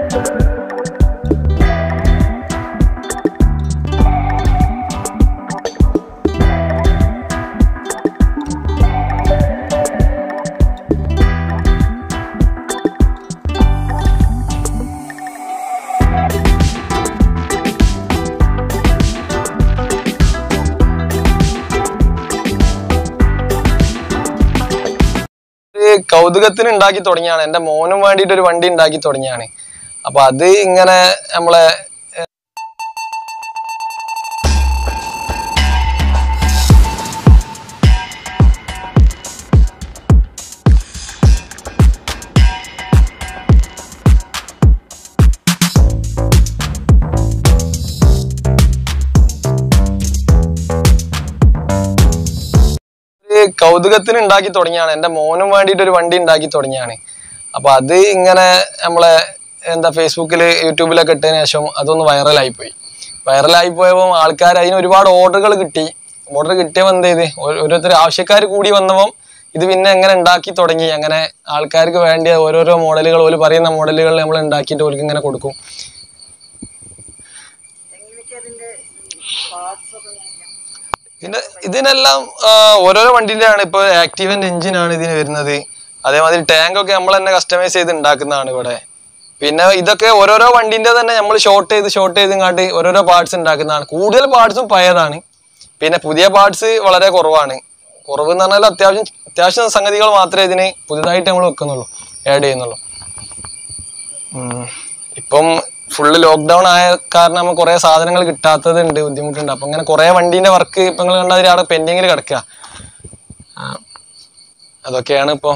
ഒരു കൗതുകത്തിന് ഉണ്ടാക്കി തുടങ്ങിയാണ് എൻ്റെ മോനും വേണ്ടിയിട്ട് ഒരു വണ്ടി ഉണ്ടാക്കി തുടങ്ങിയാണ് അപ്പൊ അത് ഇങ്ങനെ നമ്മളെ ഒരു കൗതുകത്തിന് ഉണ്ടാക്കി തുടങ്ങിയാണ് എൻ്റെ മോനും വേണ്ടിയിട്ട് ഒരു വണ്ടി ഉണ്ടാക്കി തുടങ്ങിയാണ് അപ്പൊ അത് ഇങ്ങനെ നമ്മളെ എന്താ ഫേസ്ബുക്കിൽ യൂട്യൂബിലൊക്കെ ഇട്ടതിന് ശേഷം അതൊന്ന് വൈറലായി പോയി വൈറലായി പോയപ്പോൾ ആൾക്കാർ അതിന് ഒരുപാട് ഓർഡറുകൾ കിട്ടി ഓർഡർ കിട്ടിയപ്പോൾ എന്ത് ചെയ്ത് ഓരോരുത്തർ ആവശ്യക്കാർ കൂടി വന്നപ്പോൾ ഇത് പിന്നെ എങ്ങനെ ഉണ്ടാക്കി തുടങ്ങി അങ്ങനെ ആൾക്കാർക്ക് വേണ്ടിയ ഓരോരോ മോഡലുകൾ ഓല് പറയുന്ന മോഡലുകൾ നമ്മൾ ഉണ്ടാക്കിയിട്ട് ഓർക്ക് ഇങ്ങനെ കൊടുക്കും ഇതിന്റെ ഇതിനെല്ലാം ആ, ഓരോരോ വണ്ടിന്റെ ആണ് ഇപ്പൊ ആക്റ്റീവന്റെ എഞ്ചിൻ ആണ് ഇതിന് വരുന്നത് അതേമാതിരി ടാങ്ക് ഒക്കെ നമ്മൾ തന്നെ കസ്റ്റമൈസ് ചെയ്ത് ഉണ്ടാക്കുന്നതാണ് ഇവിടെ പിന്നെ ഇതൊക്കെ ഓരോരോ വണ്ടിന്റെ തന്നെ നമ്മൾ ഷോർട്ട് ചെയ്ത് ഷോർട്ട് ചെയ്ത് ഇങ്ങാണ്ട് ഓരോരോ പാർട്സ് ഉണ്ടാക്കുന്നതാണ് കൂടുതൽ പാർട്സും പഴയതാണ് പിന്നെ പുതിയ പാർട്സ് വളരെ കുറവാണ് കുറവ് എന്ന് പറഞ്ഞാൽ അത്യാവശ്യം അത്യാവശ്യം സംഗതികൾ മാത്രമേ ഇതിന് പുതുതായിട്ട് നമ്മൾ വെക്കുന്നുള്ളൂ ആഡ് ചെയ്യുന്നുള്ളൂ ഉം. ഇപ്പം ഫുള്ള് ലോക്ക്ഡൗൺ ആയ കാരണം നമുക്ക് കുറെ സാധനങ്ങൾ കിട്ടാത്തതുണ്ട് ബുദ്ധിമുട്ടുണ്ട് അപ്പൊ ഇങ്ങനെ കുറെ വണ്ടീന്റെ വർക്ക് ഇപ്പൊ നിങ്ങൾ കണ്ടാൽ അവിടെ പെൻഡിങ്ങിൽ കിടക്കുക ആ. അതൊക്കെയാണ് ഇപ്പം